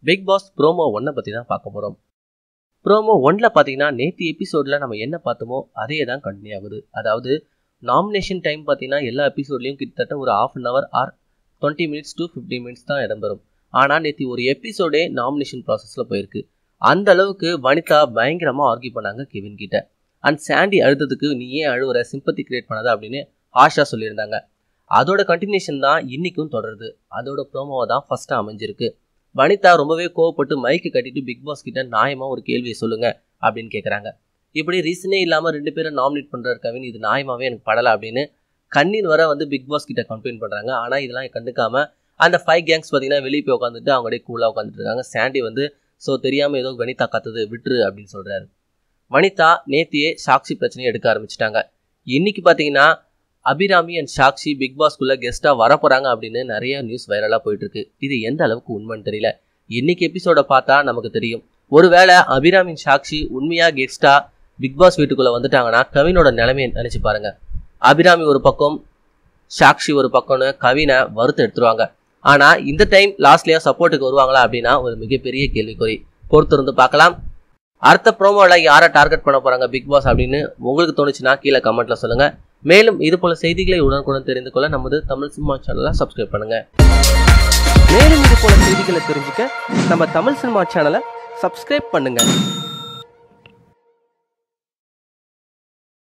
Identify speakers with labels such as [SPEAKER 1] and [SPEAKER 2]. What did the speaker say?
[SPEAKER 1] big pass promo ஒன்னை பற்றி தான் பார்க்க போகிறோம் ப்ரோமோ ஒன்னில் பார்த்தீங்கன்னா நேற்று எபிசோடில் நம்ம என்ன பார்த்தோமோ அதே தான் கண்டினியூ ஆகுது அதாவது நாமினேஷன் டைம் பார்த்தீங்கன்னா எல்லா எபிசோட்லேயும் கிட்டத்தட்ட ஒரு half an hour or twenty minutes to fifty minutes தான் இடம்பெறும் ஆனால் நேற்று ஒரு எபிசோடே நாமினேஷன் ப்ராசஸில் போயிருக்கு அந்த அளவுக்கு வனிதா பயங்கரமாக ஆர்கியூ பண்ணாங்க கெவின் கிட்ட அண்ட் சாண்டி அழுத்தத்துக்கு நீ ஏன் அழுவுற சிம்பத்தி கிரியேட் பண்ணாத அப்படின்னு ஆஷா சொல்லியிருந்தாங்க அதோட கண்டினியூஷன் தான் இன்றைக்கும் தொடருது அதோட ப்ரோமோவை தான் ஃபஸ்ட்டாக அமைஞ்சிருக்கு வனிதா ரொம்பவே கோவப்பட்டு மைக்கு கட்டிட்டு பிக் பாஸ் கிட்ட நியாயமாக ஒரு கேள்வியை சொல்லுங்க அப்படின்னு கேட்குறாங்க இப்படி ரீசனே இல்லாமல் ரெண்டு பேரும் நாமினேட் பண்ணுறாரு கவின் இது நியாயமாகவே எனக்கு படலை அப்படின்னு கண்ணீர் வர வந்து பிக் பாஸ் கிட்ட கம்ப்ளைண்ட் பண்ணுறாங்க ஆனால் இதெல்லாம் கண்டுக்காம அந்த ஃபைவ் கேங்ஸ் பார்த்தீங்கன்னா வெளியே போய் உட்காந்துட்டு அவங்களே கூலாக உட்காந்துட்டு இருக்காங்க சாண்டி வந்து ஸோ தெரியாமல் ஏதோ வனிதா கத்துது விட்டுரு அப்படின்னு சொல்கிறாரு வனிதா நேத்தியே சாக்ஷி பிரச்சனையை எடுக்க ஆரம்பிச்சிட்டாங்க இன்னைக்கு பார்த்தீங்கன்னா அபிராமி அண்ட் சாக்ஷி பிக் பாஸ்க்குள்ள கெஸ்ட்டாக வரப்போகிறாங்க அப்படின்னு நிறைய நியூஸ் வைரலாக போயிட்டு இருக்கு இது எந்த அளவுக்கு உண்மைன்னு தெரியல இன்னைக்கு எபிசோட பார்த்தா நமக்கு தெரியும் ஒருவேளை அபிராமி சாக்ஷி உண்மையாக கெஸ்ட்டாக பிக் பாஸ் வீட்டுக்குள்ளே வந்துட்டாங்கன்னா கவினோட நிலைமையை நினச்சி பாருங்க அபிராமி ஒரு பக்கம் சாக்ஷி ஒரு பக்கம்னு கவினை வறுத்து எடுத்துருவாங்க ஆனால் இந்த டைம் லாஸ்ட்லேயே சப்போர்ட்டுக்கு வருவாங்களா அப்படின்னா ஒரு மிகப்பெரிய கேள்விக்குறி பொறுத்திருந்து பார்க்கலாம் அடுத்த ப்ரோமோவில் யாரை டார்கெட் பண்ண போகிறாங்க பிக் பாஸ் அப்படின்னு உங்களுக்கு தோணுச்சுன்னா கீழே கமெண்ட்டில் சொல்லுங்கள் மேலும் இது போல செய்திகளை உடனுக்குடன் தெரிந்து கொள்ள நமது தமிழ் சினிமா சேனலை சப்ஸ்கிரைப் பண்ணுங்கள்
[SPEAKER 2] மேலும் இது போல செய்திகளை தெரிஞ்சுக்க நம்ம தமிழ் சினிமா சேனலை சப்ஸ்கிரைப் பண்ணுங்க